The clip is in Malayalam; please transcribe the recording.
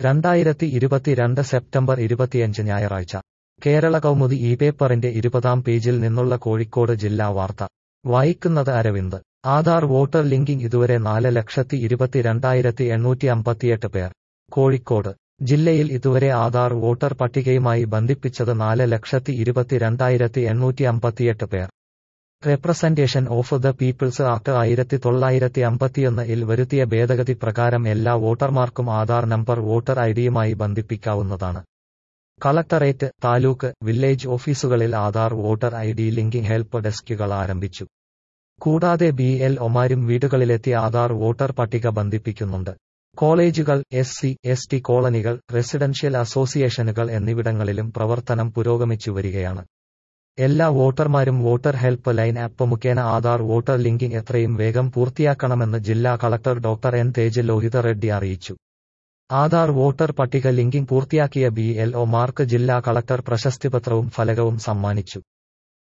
രണ്ടായിരത്തി ഇരുപത്തിരണ്ട് സെപ്റ്റംബർ ഇരുപത്തിയഞ്ച് ഞായറാഴ്ച കേരള കൗമുദി ഈ പേപ്പറിന്റെ ഇരുപതാം പേജിൽ നിന്നുള്ള കോഴിക്കോട് ജില്ലാ വാർത്ത വായിക്കുന്നത് അരവിന്ദ് ആധാർ വോട്ടർ ലിങ്കിംഗ് ഇതുവരെ നാല് ലക്ഷത്തി ഇരുപത്തിരണ്ടായിരത്തി എണ്ണൂറ്റി അമ്പത്തിയെട്ട് പേർ കോഴിക്കോട് ജില്ലയിൽ ഇതുവരെ ആധാർ വോട്ടർ പട്ടികയുമായി ബന്ധിപ്പിച്ചത് നാല് ലക്ഷത്തി ഇരുപത്തിരണ്ടായിരത്തി എണ്ണൂറ്റി അമ്പത്തിയെട്ട് പേർ representation of the people's act ആയിരത്തി തൊള്ളായിരത്തി അമ്പത്തിയൊന്ന് ഇൽ വരുത്തിയ ഭേദഗതി പ്രകാരം എല്ലാ വോട്ടർമാർക്കും ആധാർ നമ്പർ വോട്ടർ ഐഡിയുമായി ബന്ധിപ്പിക്കാവുന്നതാണ് കളക്ടറേറ്റ് താലൂക്ക് വില്ലേജ് ഓഫീസുകളിൽ Aadhaar voter I D linking help ഡെസ്കുകൾ ആരംഭിച്ചു കൂടാതെ ബി എൽ ഒമാരും വീടുകളിലെത്തി ആധാർ വോട്ടർ പട്ടിക ബന്ധിപ്പിക്കുന്നുണ്ട് കോളേജുകൾ എസ് സി എസ് ടി കോളനികൾ റെസിഡൻഷ്യൽ അസോസിയേഷനുകൾ എന്നിവിടങ്ങളിലും പ്രവർത്തനം പുരോഗമിച്ചു വരികയാണ് എല്ലാ വോട്ടർമാരും വോട്ടർ ഹെൽപ്പ് ലൈൻ ആപ്പ് മുഖേന ആധാർ വോട്ടർ ലിങ്കിംഗ് എത്രയും വേഗം പൂർത്തിയാക്കണമെന്ന് ജില്ലാ collector doctor N Tej Lohitha Reddy അറിയിച്ചു ആധാർ വോട്ടർ പട്ടിക ലിങ്കിംഗ് പൂർത്തിയാക്കിയ ബി എൽ ഒമാർക്ക് ജില്ലാ കളക്ടർ പ്രശസ്തിപത്രവും ഫലകവും സമ്മാനിച്ചു